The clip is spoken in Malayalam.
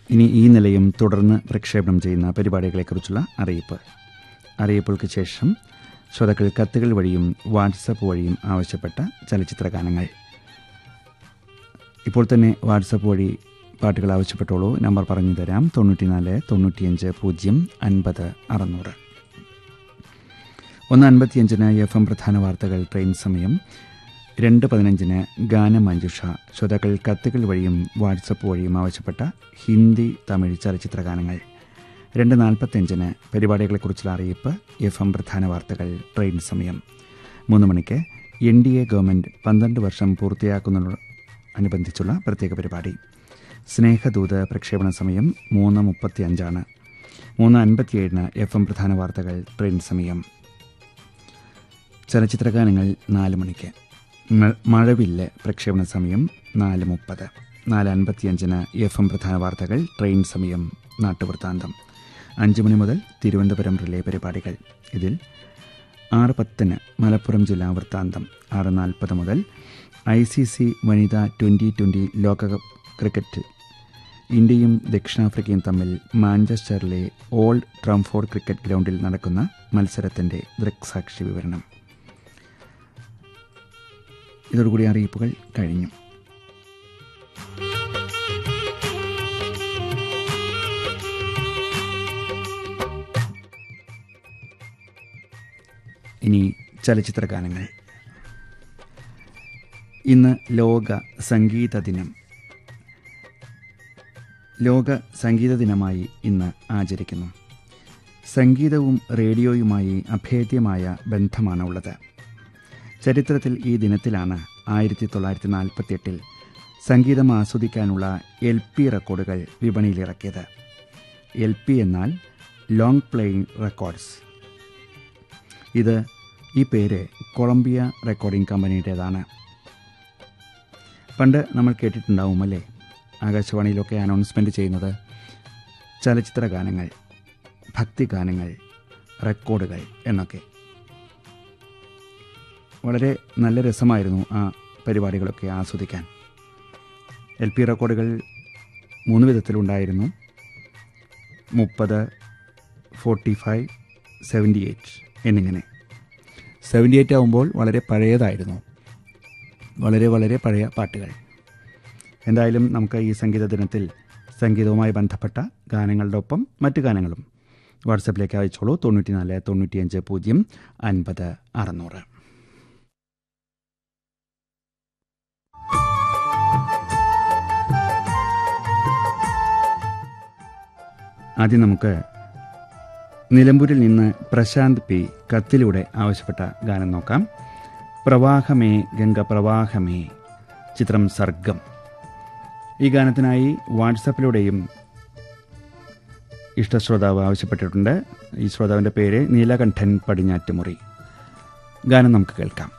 ഇനി ഈ നിലയം തുടർന്ന് പ്രക്ഷേപണം ചെയ്യുന്ന പരിപാടികളെക്കുറിച്ചുള്ള അറിയിപ്പ് അറിയിപ്പുകൾക്ക് ശേഷം ശ്രോതാക്കൾ കത്തുകൾ വഴിയും വാട്സപ്പ് വഴിയും ആവശ്യപ്പെട്ട ചലച്ചിത്ര ഗാനങ്ങൾ ഇപ്പോൾ തന്നെ വാട്സപ്പ് വഴി പാട്ടുകൾ ആവശ്യപ്പെട്ടോളൂ നമ്പർ പറഞ്ഞു തരാം തൊണ്ണൂറ്റിനാല് തൊണ്ണൂറ്റിയഞ്ച് പൂജ്യം അൻപത് അറുന്നൂറ് ഒന്ന് അൻപത്തിയഞ്ചിന് എഫ് എം പ്രധാന വാർത്തകൾ ട്രെയിൻ സമയം രണ്ട് പതിനഞ്ചിന് ഗാനമഞ്ജുഷ ശ്രോതാക്കൾ കത്തുകൾ വഴിയും വാട്സപ്പ് വഴിയും ആവശ്യപ്പെട്ട ഹിന്ദി തമിഴ് ചലച്ചിത്ര ഗാനങ്ങൾ രണ്ട് നാൽപ്പത്തഞ്ചിന് പരിപാടികളെക്കുറിച്ചുള്ള അറിയിപ്പ് എഫ് എം പ്രധാന വാർത്തകൾ ട്രെയിൻ സമയം മൂന്ന് മണിക്ക് എൻ ഡി എ ഗവൺമെൻറ് പന്ത്രണ്ട് വർഷം പൂർത്തിയാക്കുന്നതിനോട് അനുബന്ധിച്ചുള്ള പ്രത്യേക പരിപാടി സ്നേഹദൂത് പ്രക്ഷേപണ സമയം മൂന്ന് മുപ്പത്തി അഞ്ചാണ് മൂന്ന് അൻപത്തിയേഴിന് എഫ് എം പ്രധാന വാർത്തകൾ ട്രെയിൻ സമയം ചലച്ചിത്രഗാനങ്ങൾ നാല് മണിക്ക് മ- മഴവില്ല് പ്രക്ഷേപണ സമയം നാല് മുപ്പത് നാല് അൻപത്തിയഞ്ചിന് എഫ് എം പ്രധാന വാർത്തകൾ ട്രെയിൻ സമയം നാട്ടുവൃത്താന്തം അഞ്ച് മണി മുതൽ തിരുവനന്തപുരം റിലേ പരിപാടികൾ ഇതിൽ ആറ് പത്തിന് മലപ്പുറം ജില്ലാ വൃത്താന്തം ആറ് നാൽപ്പത് മുതൽ ഐ സി സി വനിതാ ട്വൻ്റി ട്വൻ്റി ലോകകപ്പ് ക്രിക്കറ്റ് ഇന്ത്യയും ദക്ഷിണാഫ്രിക്കയും തമ്മിൽ മാഞ്ചസ്റ്ററിലെ ഓൾഡ് ട്രംഫോർഡ് ക്രിക്കറ്റ് ഗ്രൗണ്ടിൽ നടക്കുന്ന മത്സരത്തിൻ്റെ ദൃക്സാക്ഷി വിവരണം ഇതോടുകൂടി അറിയിപ്പുകൾ കഴിഞ്ഞു ഇനി ചലച്ചിത്ര ഗാനങ്ങൾ ഇന്ന് ലോക സംഗീത ദിനം ലോക സംഗീത ദിനമായി ഇന്ന് ആചരിക്കുന്നു സംഗീതവും റേഡിയോയുമായി അഭേദ്യമായ ബന്ധമാണ് ഉള്ളത് ചരിത്രത്തിൽ ഈ ദിനത്തിലാണ് ആയിരത്തി തൊള്ളായിരത്തി നാൽപ്പത്തിയെട്ടിൽ സംഗീതം ആസ്വദിക്കാനുള്ള എൽ പി റെക്കോർഡുകൾ വിപണിയിലിറക്കിയത് എൽ പി എന്നാൽ ലോങ് പ്ലേയിങ് റെക്കോർഡ്സ് ഇത് ഈ പേര് കൊളംബിയ റെക്കോർഡിംഗ് കമ്പനിയുടേതാണ് പണ്ട് നമ്മൾ കേട്ടിട്ടുണ്ടാവും അല്ലേ ആകാശവാണിയിലൊക്കെ അനൗൺസ്മെൻറ്റ് ചെയ്യുന്നത് ചലച്ചിത്ര ഗാനങ്ങൾ ഭക്തിഗാനങ്ങൾ റെക്കോർഡുകൾ എന്നൊക്കെ വളരെ നല്ല രസമായിരുന്നു ആ പരിപാടികളൊക്കെ ആസ്വദിക്കാൻ എൽ പി റെക്കോർഡുകൾ മൂന്ന് വിധത്തിലുണ്ടായിരുന്നു മുപ്പത് ഫോർട്ടി ഫൈവ് സെവൻറ്റി എയ്റ്റ് എന്നിങ്ങനെ സെവൻറ്റി എയ്റ്റ് ആകുമ്പോൾ വളരെ പഴയതായിരുന്നു വളരെ വളരെ പഴയ പാട്ടുകൾ എന്തായാലും നമുക്ക് ഈ സംഗീത ദിനത്തിൽ സംഗീതവുമായി ബന്ധപ്പെട്ട ഗാനങ്ങളുടെ ഒപ്പം മറ്റു ഗാനങ്ങളും വാട്സപ്പിലേക്ക് അയച്ചോളൂ തൊണ്ണൂറ്റിനാല് തൊണ്ണൂറ്റിയഞ്ച് പൂജ്യം അൻപത് അറുന്നൂറ് ആദ്യം നമുക്ക് നിലമ്പൂരിൽ നിന്ന് പ്രശാന്ത് പി കത്തിലൂടെ ആവശ്യപ്പെട്ട ഗാനം നോക്കാം പ്രവാഹമേ ഗംഗ പ്രവാഹമേ ചിത്രം സർഗം ഈ ഗാനത്തിനായി വാട്സപ്പിലൂടെയും ഇഷ്ടശ്രോതാവ് ആവശ്യപ്പെട്ടിട്ടുണ്ട് ഈ ശ്രോതാവിൻ്റെ പേര് നീലകണ്ഠൻ പടിഞ്ഞാറ്റുമുറി ഗാനം നമുക്ക് കേൾക്കാം